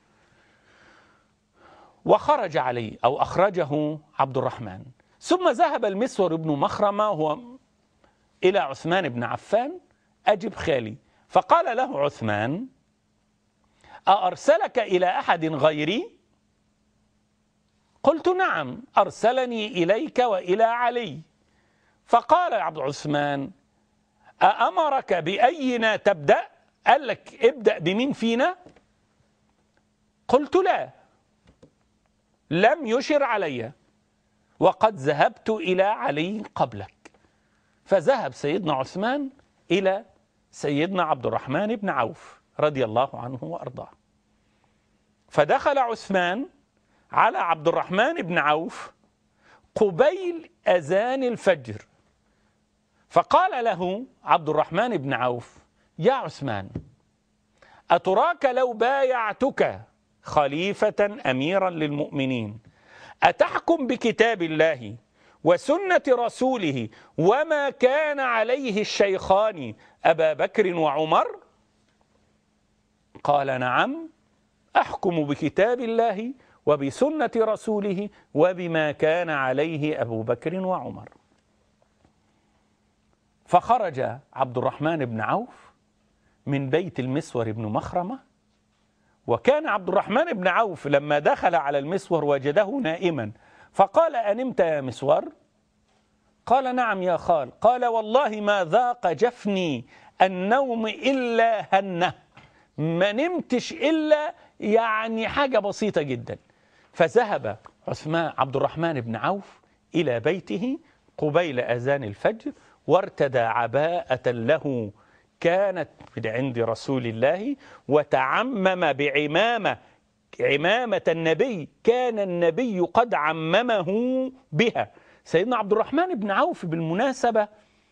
وخرج علي أو أخرجه عبد الرحمن ثم ذهب المسور بن مخرمة هو إلى عثمان بن عفان أجب خالي فقال له عثمان أأرسلك إلى أحد غيري قلت نعم أرسلني إليك وإلى علي فقال عبد عثمان أأمرك بأينا تبدأ قال لك ابدأ بمين فينا قلت لا لم يشر علي وقد ذهبت إلى علي قبلك فذهب سيدنا عثمان إلى سيدنا عبد الرحمن بن عوف رضي الله عنه وأرضاه فدخل عثمان على عبد الرحمن بن عوف قبيل أذان الفجر فقال له عبد الرحمن بن عوف يا عثمان أتراك لو بايعتك خليفة أميرا للمؤمنين أتحكم بكتاب الله وسنة رسوله وما كان عليه الشيخان أبا بكر وعمر قال نعم أحكم بكتاب الله وبسنة رسوله وبما كان عليه أبو بكر وعمر فخرج عبد الرحمن بن عوف من بيت المسور بن مخرمة وكان عبد الرحمن بن عوف لما دخل على المسور وجده نائما فقال أنمت يا مسور قال نعم يا خال قال والله ما ذاق جفني النوم إلا هنه ما نمتش إلا يعني حاجة بسيطة جدا فذهب عثمان عبد الرحمن بن عوف إلى بيته قبيل أذان الفجر وارتدى عباءة له كانت من عند رسول الله وتعمم بعمامة عمامة النبي كان النبي قد عممه بها سيدنا عبد الرحمن بن عوف بالمناسبة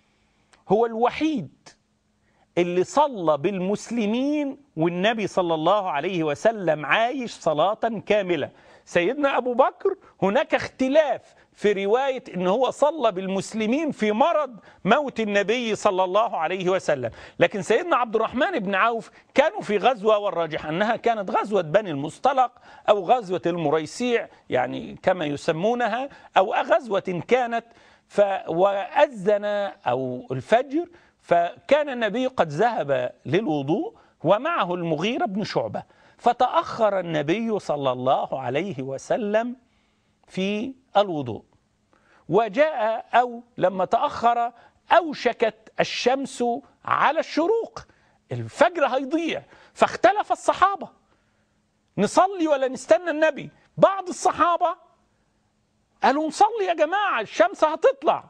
هو الوحيد اللي صلى بالمسلمين والنبي صلى الله عليه وسلم عايش صلاة كاملة سيدنا أبو بكر هناك اختلاف في رواية أن هو صلى بالمسلمين في مرض موت النبي صلى الله عليه وسلم لكن سيدنا عبد الرحمن بن عوف كانوا في غزوة والراجح أنها كانت غزوة بني المصطلق أو غزوة المريسيع يعني كما يسمونها أو غزوة كانت ف وأذن أو الفجر فكان النبي قد ذهب للوضوء ومعه المغيرة بن شعبة فتأخر النبي صلى الله عليه وسلم في الوضوء وجاء أو لما تأخر أوشكت الشمس على الشروق الفجر هيضيع فاختلف الصحابة نصلي ولا نستنى النبي بعض الصحابة قالوا نصلي يا جماعة الشمس هتطلع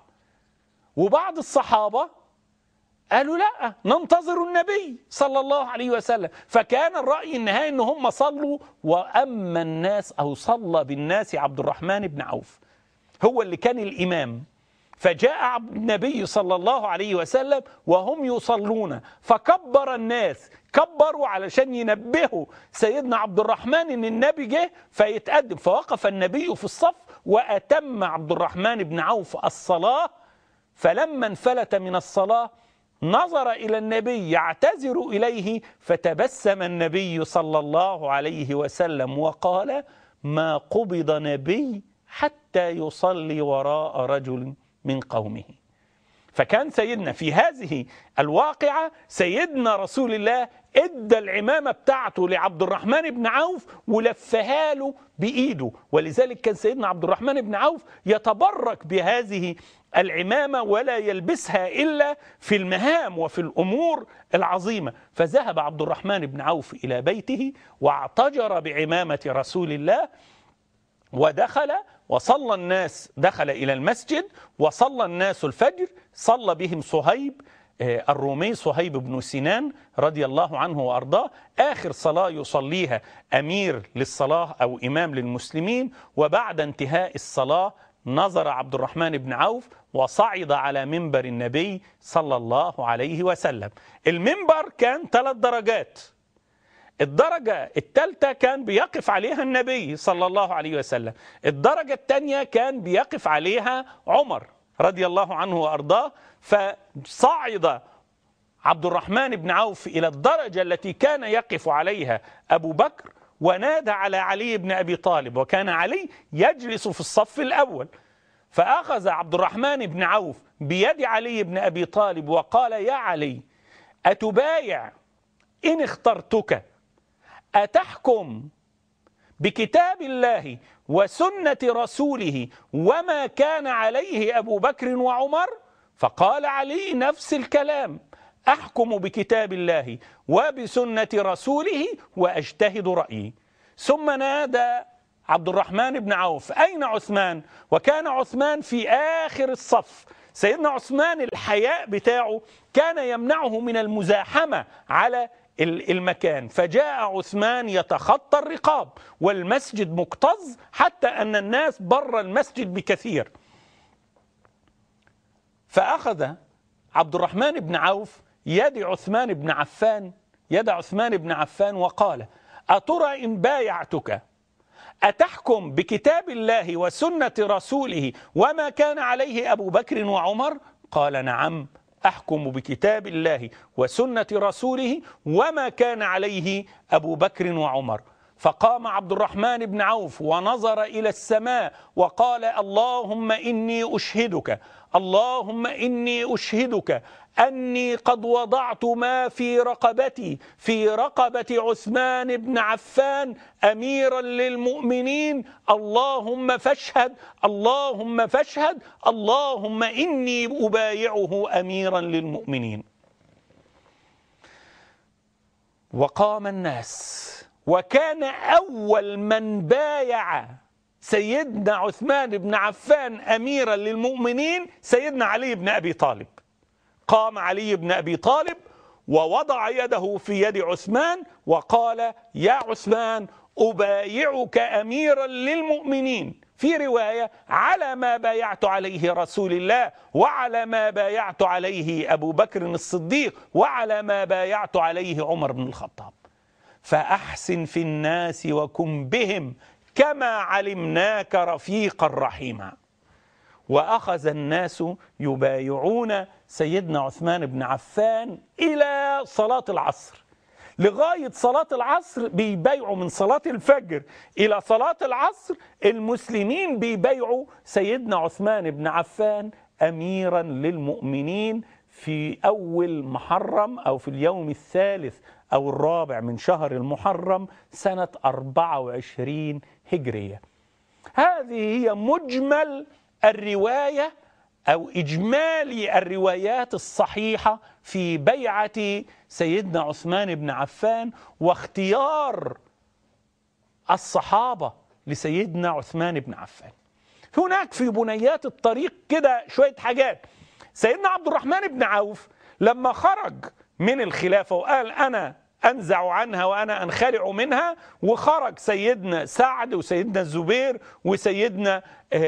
وبعض الصحابة قالوا لا ننتظر النبي صلى الله عليه وسلم فكان الرأي النهائي ان هم صلوا وأما الناس أو صلى بالناس عبد الرحمن بن عوف هو اللي كان الإمام فجاء النبي صلى الله عليه وسلم وهم يصلون فكبر الناس كبروا علشان ينبهوا سيدنا عبد الرحمن ان النبي جه فيتقدم فوقف النبي في الصف وأتم عبد الرحمن بن عوف الصلاة فلما انفلت من الصلاة نظر إلى النبي يعتذر إليه فتبسم النبي صلى الله عليه وسلم وقال ما قبض نبي حتى يصلي وراء رجل من قومه فكان سيدنا في هذه الواقعة سيدنا رسول الله ادى العمامة بتاعته لعبد الرحمن بن عوف ولفها له بإيده ولذلك كان سيدنا عبد الرحمن بن عوف يتبرك بهذه العمامة ولا يلبسها إلا في المهام وفي الأمور العظيمة فذهب عبد الرحمن بن عوف إلى بيته واعتجر بعمامة رسول الله ودخل وصلى الناس دخل إلى المسجد وصلى الناس الفجر صلى بهم صهيب الرومي صهيب بن سنان رضي الله عنه وأرضاه آخر صلاة يصليها أمير للصلاة أو إمام للمسلمين وبعد انتهاء الصلاة نظر عبد الرحمن بن عوف وصعد على منبر النبي صلى الله عليه وسلم المنبر كان ثلاث درجات الدرجة الثالثة كان بيقف عليها النبي صلى الله عليه وسلم الدرجة الثانية كان بيقف عليها عمر رضي الله عنه وأرضاه فصعد عبد الرحمن بن عوف إلى الدرجة التي كان يقف عليها أبو بكر ونادى على علي بن أبي طالب وكان علي يجلس في الصف الأول فأخذ عبد الرحمن بن عوف بيد علي بن أبي طالب وقال يا علي أتبايع إن اخترتك أتحكم بكتاب الله وسنة رسوله وما كان عليه أبو بكر وعمر فقال علي نفس الكلام أحكم بكتاب الله وبسنة رسوله وأجتهد رأيي ثم نادى عبد الرحمن بن عوف أين عثمان وكان عثمان في آخر الصف سيدنا عثمان الحياء بتاعه كان يمنعه من المزاحمة على المكان فجاء عثمان يتخطى الرقاب والمسجد مكتظ حتى أن الناس بر المسجد بكثير فأخذ عبد الرحمن بن عوف يد عثمان بن عفان يد عثمان بن عفان وقال أترى إن بايعتك أتحكم بكتاب الله وسنة رسوله وما كان عليه أبو بكر وعمر قال نعم أحكم بكتاب الله وسنة رسوله وما كان عليه أبو بكر وعمر فقام عبد الرحمن بن عوف ونظر إلى السماء وقال اللهم إني أشهدك اللهم إني أشهدك أني قد وضعت ما في رقبتي في رقبة عثمان بن عفان أميرا للمؤمنين اللهم فاشهد اللهم فاشهد اللهم إني أبايعه أميرا للمؤمنين وقام الناس وكان أول من بايع سيدنا عثمان بن عفان أميرا للمؤمنين سيدنا علي بن أبي طالب قام علي بن أبي طالب ووضع يده في يد عثمان وقال يا عثمان أبايعك أميرا للمؤمنين في رواية على ما بايعت عليه رسول الله وعلى ما بايعت عليه أبو بكر الصديق وعلى ما بايعت عليه عمر بن الخطاب فأحسن في الناس وكن بهم كما علمناك رفيقا رحيما وأخذ الناس يبايعون سيدنا عثمان بن عفان إلى صلاة العصر لغاية صلاة العصر بيبايعوا من صلاة الفجر إلى صلاة العصر المسلمين بيبايعوا سيدنا عثمان بن عفان أميرا للمؤمنين في أول محرم أو في اليوم الثالث أو الرابع من شهر المحرم سنة 24 هجرية هذه هي مجمل الرواية أو إجمالي الروايات الصحيحة في بيعة سيدنا عثمان بن عفان واختيار الصحابة لسيدنا عثمان بن عفان هناك في بنيات الطريق كده شوية حاجات سيدنا عبد الرحمن بن عوف لما خرج من الخلافة وقال أنا أنزع عنها وأنا أنخلع منها وخرج سيدنا سعد وسيدنا الزبير وسيدنا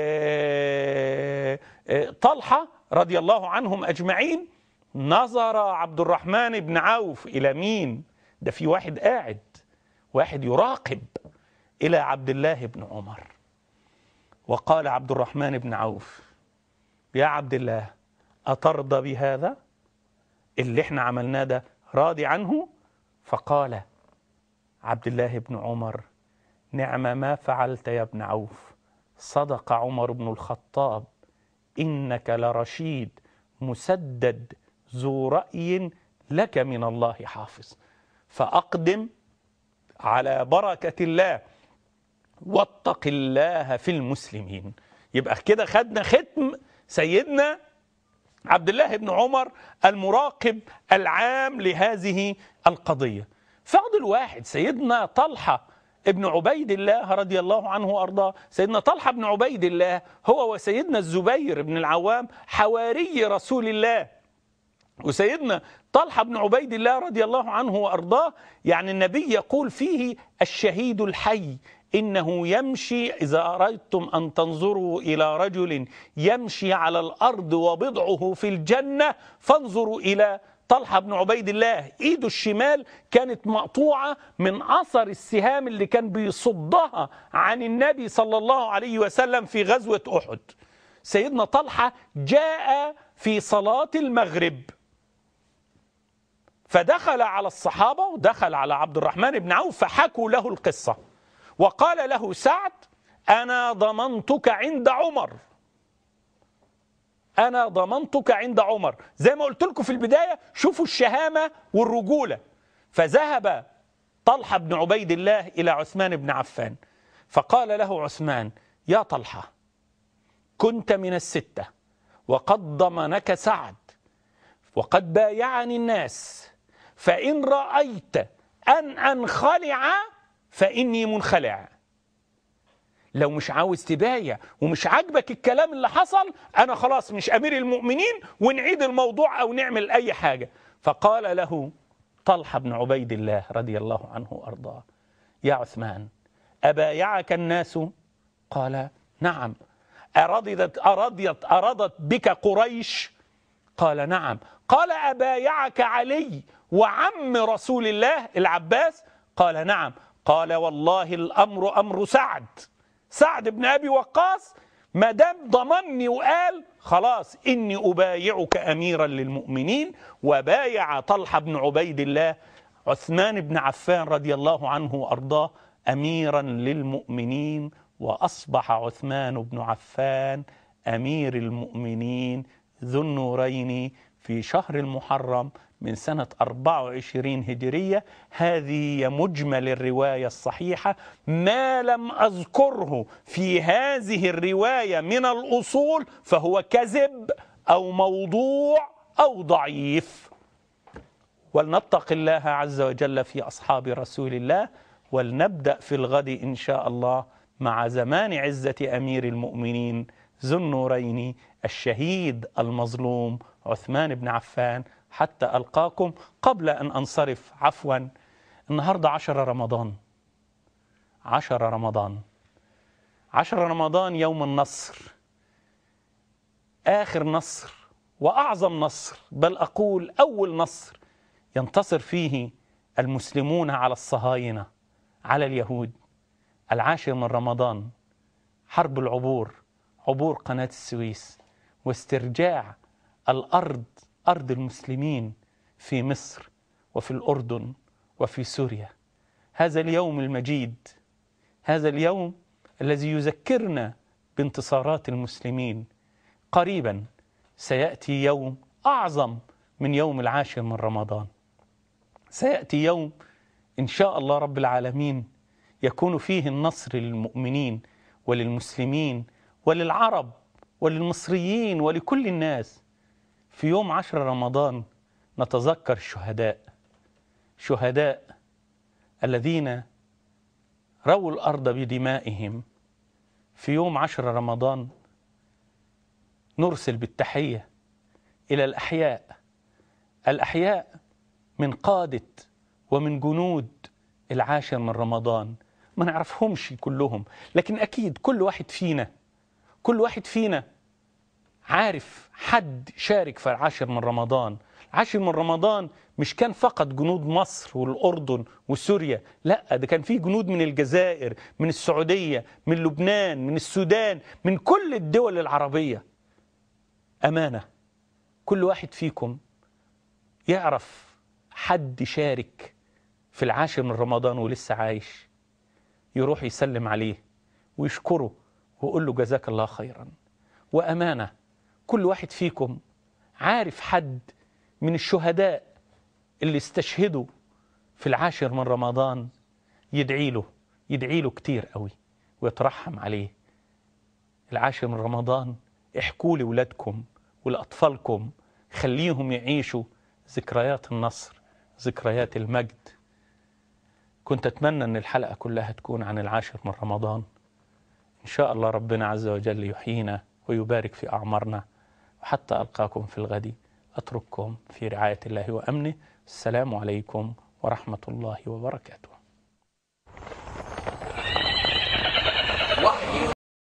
طلحة رضي الله عنهم أجمعين نظر عبد الرحمن بن عوف إلى مين ده في واحد قاعد واحد يراقب إلى عبد الله بن عمر وقال عبد الرحمن بن عوف يا عبد الله أترضى بهذا اللي احنا عملناه ده راضي عنه فقال عبد الله بن عمر نعم ما فعلت يا ابن عوف صدق عمر بن الخطاب إنك لرشيد مسدد ذو رأي لك من الله حافظ فأقدم على بركة الله واتق الله في المسلمين يبقى كده خدنا ختم سيدنا عبد الله بن عمر المراقب العام لهذه القضية فاضل واحد سيدنا طلحة ابن عبيد الله رضي الله عنه وأرضاه سيدنا طلحة بن عبيد الله هو وسيدنا الزبير بن العوام حواري رسول الله وسيدنا طلحة بن عبيد الله رضي الله عنه وأرضاه يعني النبي يقول فيه الشهيد الحي إنه يمشي إذا أردتم أن تنظروا إلى رجل يمشي على الأرض وبضعه في الجنة فانظروا إلى طلحة بن عبيد الله إيده الشمال كانت مقطوعة من أثر السهام اللي كان بيصدها عن النبي صلى الله عليه وسلم في غزوة أحد سيدنا طلحة جاء في صلاة المغرب فدخل على الصحابة ودخل على عبد الرحمن بن عوف فحكوا له القصة وقال له سعد أنا ضمنتك عند عمر أنا ضمنتك عند عمر زي ما قلت لكم في البداية شوفوا الشهامة والرجولة فذهب طلحة بن عبيد الله إلى عثمان بن عفان فقال له عثمان يا طلحة كنت من الستة وقد ضمنك سعد وقد بايعني الناس فإن رأيت أن أنخلع فإني منخلع لو مش عاوز تبايع ومش عاجبك الكلام اللي حصل أنا خلاص مش أمير المؤمنين ونعيد الموضوع أو نعمل أي حاجة فقال له طلحة بن عبيد الله رضي الله عنه وأرضاه يا عثمان أبايعك الناس قال نعم أرضت, أرضت, أرضت بك قريش قال نعم قال أبايعك علي وعم رسول الله العباس قال نعم قال والله الأمر أمر سعد سعد بن أبي وقاص ما دام ضمني وقال خلاص إني أبايعك أميرا للمؤمنين وبايع طلحة بن عبيد الله عثمان بن عفان رضي الله عنه وأرضاه أميرا للمؤمنين وأصبح عثمان بن عفان أمير المؤمنين ذو النورين في شهر المحرم من سنة 24 هجرية هذه مجمل الرواية الصحيحة ما لم أذكره في هذه الرواية من الأصول فهو كذب أو موضوع أو ضعيف ولنتق الله عز وجل في أصحاب رسول الله ولنبدأ في الغد إن شاء الله مع زمان عزة أمير المؤمنين ذو النورين الشهيد المظلوم عثمان بن عفان حتى ألقاكم قبل أن أنصرف عفوا النهاردة عشر رمضان عشر رمضان عشر رمضان يوم النصر آخر نصر وأعظم نصر بل أقول أول نصر ينتصر فيه المسلمون على الصهاينة على اليهود العاشر من رمضان حرب العبور عبور قناة السويس واسترجاع الأرض أرض المسلمين في مصر وفي الأردن وفي سوريا هذا اليوم المجيد هذا اليوم الذي يذكرنا بانتصارات المسلمين قريبا سيأتي يوم أعظم من يوم العاشر من رمضان سيأتي يوم إن شاء الله رب العالمين يكون فيه النصر للمؤمنين وللمسلمين وللعرب وللمصريين ولكل الناس في يوم عشر رمضان نتذكر الشهداء شهداء الذين رووا الأرض بدمائهم في يوم عشر رمضان نرسل بالتحية إلى الأحياء الأحياء من قادة ومن جنود العاشر من رمضان ما نعرفهمش كلهم لكن أكيد كل واحد فينا كل واحد فينا عارف حد شارك في العاشر من رمضان العاشر من رمضان مش كان فقط جنود مصر والأردن وسوريا لا ده كان فيه جنود من الجزائر من السعودية من لبنان من السودان من كل الدول العربية أمانة كل واحد فيكم يعرف حد شارك في العاشر من رمضان ولسه عايش يروح يسلم عليه ويشكره ويقول له جزاك الله خيرا وأمانة كل واحد فيكم عارف حد من الشهداء اللي استشهدوا في العاشر من رمضان يدعي له يدعي له كتير قوي ويترحم عليه العاشر من رمضان احكوا لي ولادكم ولأطفالكم خليهم يعيشوا ذكريات النصر ذكريات المجد كنت أتمنى أن الحلقة كلها تكون عن العاشر من رمضان إن شاء الله ربنا عز وجل يحيينا ويبارك في أعمارنا وحتى ألقاكم في الغد أترككم في رعاية الله وأمنه السلام عليكم ورحمة الله وبركاته